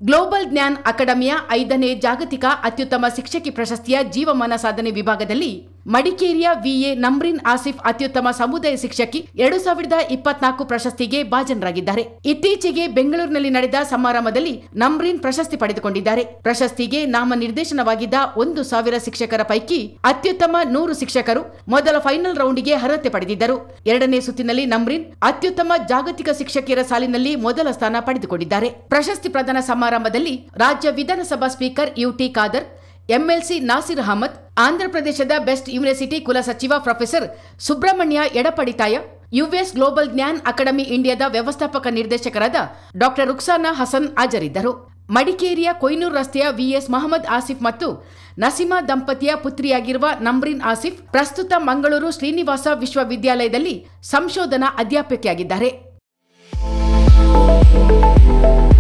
global ಜ್ಞಾನ್ ಅಕಾಡೆಮಿಯ ಐದನೇ ಜಾಗತಿಕ ಅತ್ಯುತ್ತಮ ಶಿಕ್ಷಕಿ ಪ್ರಶಸ್ತಿಯ ಜೀವಮಾನ ಸಾಧನೆ ವಿಭಾಗದಲ್ಲಿ ಮಡಿಕೇರಿಯ ವಿಎ ನಮ್ರಿನ್ ಆಸಿಫ್ ಅತ್ಯುತ್ತಮ ಸಮುದಾಯ ಶಿಕ್ಷಕಿ ಎರಡು ಸಾವಿರದ ಇಪ್ಪತ್ನಾಲ್ಕು ಪ್ರಶಸ್ತಿಗೆ ಭಾಜನರಾಗಿದ್ದಾರೆ ಇತ್ತೀಚೆಗೆ ಬೆಂಗಳೂರಿನಲ್ಲಿ ನಡೆದ ಸಮಾರಂಭದಲ್ಲಿ ನಮ್ರಿನ್ ಪ್ರಶಸ್ತಿ ಪಡೆದುಕೊಂಡಿದ್ದಾರೆ ಪ್ರಶಸ್ತಿಗೆ ನಾಮನಿರ್ದೇಶನವಾಗಿದ್ದ ಒಂದು ಸಾವಿರ ಶಿಕ್ಷಕರ ಪೈಕಿ ಅತ್ಯುತ್ತಮ ನೂರು ಶಿಕ್ಷಕರು ಮೊದಲ ಫೈನಲ್ ರೌಂಡ್ಗೆ ಅರ್ಹತೆ ಪಡೆದಿದ್ದರು ಎರಡನೇ ಸುತ್ತಿನಲ್ಲಿ ನಮ್ರಿನ್ ಅತ್ಯುತ್ತಮ ಜಾಗತಿಕ ಶಿಕ್ಷಕಿಯರ ಸಾಲಿನಲ್ಲಿ ಮೊದಲ ಸ್ಥಾನ ಪಡೆದುಕೊಂಡಿದ್ದಾರೆ ಪ್ರಶಸ್ತಿ ಪ್ರದಾನ ಸಮಾರಂಭದಲ್ಲಿ ರಾಜ್ಯ ವಿಧಾನಸಭಾ speaker UT Khader MLC Nasir Ahmed ಆಂಧ್ರಪ್ರದೇಶದ ಬೆಸ್ಟ್ ಯೂನಿವರ್ಸಿಟಿ ಕುಲಸಚಿವ professor Subrahmanya Edapadithaya US global Gyan academy ಇಂಡಿಯಾದ ವ್ಯವಸ್ಥಾಪಕ ನಿರ್ದೇಶಕರಾದ ಡಾಕ್ಟರ್ ರುಕ್ಸಾನಾ ಹಸನ್ ಹಾಜರಿದ್ದರು ಮಡಿಕೇರಿಯ ಕೊಯ್ನೂರು ರಸ್ತೆಯ ವಿಎಸ್ ಮಹಮ್ಮದ್ ಆಸಿಫ್ ಮತ್ತು ನಸೀಮಾ ದಂಪತಿಯ ಪುತ್ರಿಯಾಗಿರುವ ನಮ್ರಿನ್ ಆಸಿಫ್ ಪ್ರಸ್ತುತ ಮಂಗಳೂರು ಶ್ರೀನಿವಾಸ ವಿಶ್ವವಿದ್ಯಾಲಯದಲ್ಲಿ ಸಂಶೋಧನಾ ಅಧ್ಯಾಪಕಿಯಾಗಿದ್ದಾರೆ